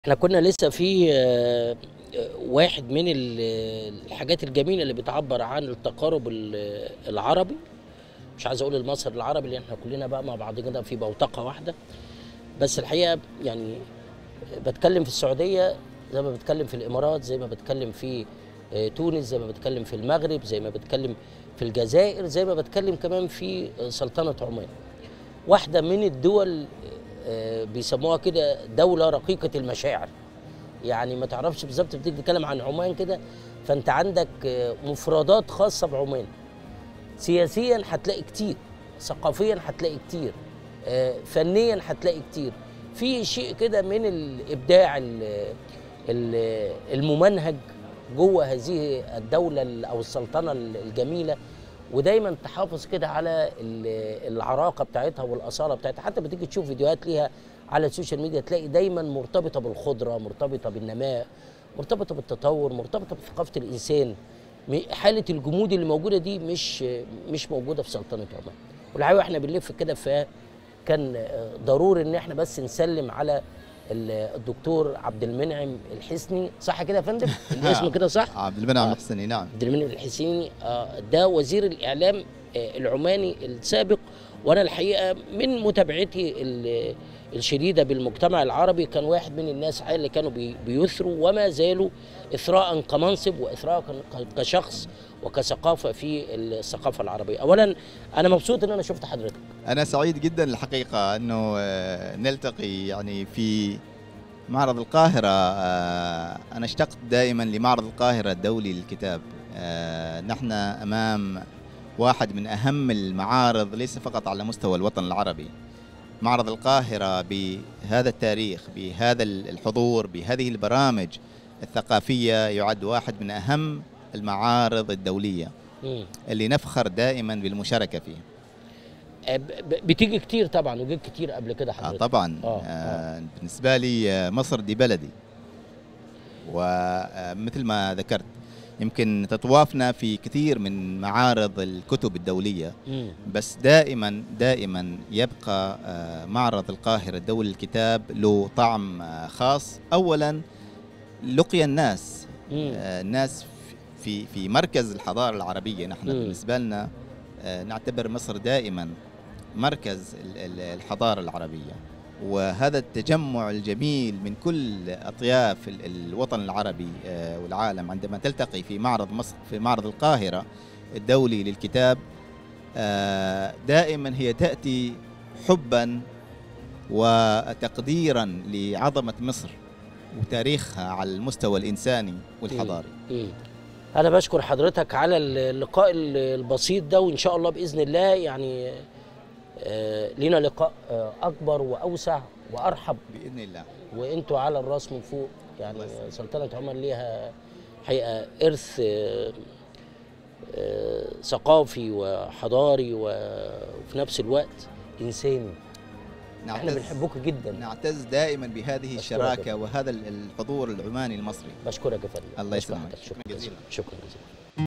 احنا كنا لسه في آه، آه، واحد من ال- الحاجات الجميله اللي بتعبر عن التقارب ال- العربي مش عايز اقول المصري العربي لان احنا كلنا بقى مع بعض كده في بوتقه واحده بس الحقيقه يعني بتكلم في السعوديه زي ما بتكلم في الامارات زي ما بتكلم في آه، تونس زي ما بتكلم في المغرب زي ما بتكلم في الجزائر زي ما بتكلم كمان في آه، سلطنه عمان واحده من الدول آه، بيسموها كده دوله رقيقه المشاعر يعني ما تعرفش بالظبط بتيجي تتكلم عن عمان كده فانت عندك آه، مفردات خاصه بعمان سياسيا هتلاقي كتير ثقافيا هتلاقي كتير آه، فنيا هتلاقي كتير في شيء كده من الابداع ال- ال- الممنهج جوه هذه الدوله ال- او السلطنه ال- الجميله ودايما تحافظ كده على ال- العراقه بتاعتها والاصاله بتاعتها حتى بتيجي تشوف فيديوهات ليها على السوشيال ميديا تلاقي دايما مرتبطه بالخضره مرتبطه بالنماء مرتبطه بالتطور مرتبطه بثقافه الانسان م- حاله الجمود اللي موجوده دي مش مش موجوده في سلطنه عمان والحقيقه احنا بنلف كده فكان آه، ضروري ان احنا بس نسلم على ال- الدكتور عبد المنعم الحسني صح كده يا فندم الاسم كده صح عبد المنعم آه. الحسني نعم عبد المنعم الحسيني آه، ده وزير الاعلام آه، العماني السابق وانا الحقيقه من متابعتي ال- الشديده بالمجتمع العربي كان واحد من الناس اللي كانوا بي- بيثروا وما زالوا اثراء كمنصب واثراء ك- كشخص وكثقافه في الثقافه العربيه. اولا انا مبسوط ان انا شفت حضرتك. انا سعيد جدا الحقيقه انه آه، نلتقي يعني في معرض القاهره آه، انا اشتقت دائما لمعرض القاهره الدولي للكتاب آه، نحن امام واحد من اهم المعارض ليس فقط على مستوى الوطن العربي معرض القاهره بهذا التاريخ بهذا الحضور بهذه البرامج الثقافيه يعد واحد من اهم المعارض الدوليه مم. اللي نفخر دائما بالمشاركه فيه آه، ب- ب- بتيجي كتير طبعا وجيت كتير قبل كده آه حضرتك. طبعا آه، آه بالنسبه لي آه، مصر دي بلدي ومثل ما ذكرت يمكن تطوافنا في كثير من معارض الكتب الدوليه مم. بس دائما دائما يبقى آه، معرض القاهره الدولي للكتاب له طعم آه، خاص اولا لقي الناس مم. آه، الناس في في مركز الحضاره العربيه نحن مم. بالنسبه لنا آه، نعتبر مصر دائما مركز ال- ال- الحضاره العربيه وهذا التجمع الجميل من كل اطياف ال- الوطن العربي آه، والعالم عندما تلتقي في معرض مصر في معرض القاهره الدولي للكتاب آه، دائما هي تاتي حبا وتقديرا لعظمه مصر وتاريخها على المستوى الانساني والحضاري مم. أنا بشكر حضرتك على اللقاء ال- البسيط ده وإن شاء الله بإذن الله يعني آه، لينا لقاء آه، أكبر وأوسع وأرحب باذن الله وأنتوا على الراس من فوق يعني الله يسلمك. سلطنة عمان ليها حقيقة إرث آه، آه، ثقافي وحضاري و- وفي نفس الوقت إنساني احنا نعتز بنحبوك جدا نعتز دائما بهذه أشكرك الشراكه يا وهذا ال- الحضور العماني المصري بشكرك يا فندم الله بشكر يسلمك. حضرتك. شكراً شكرا جزيلاً. جزيلا شكرا جزيلا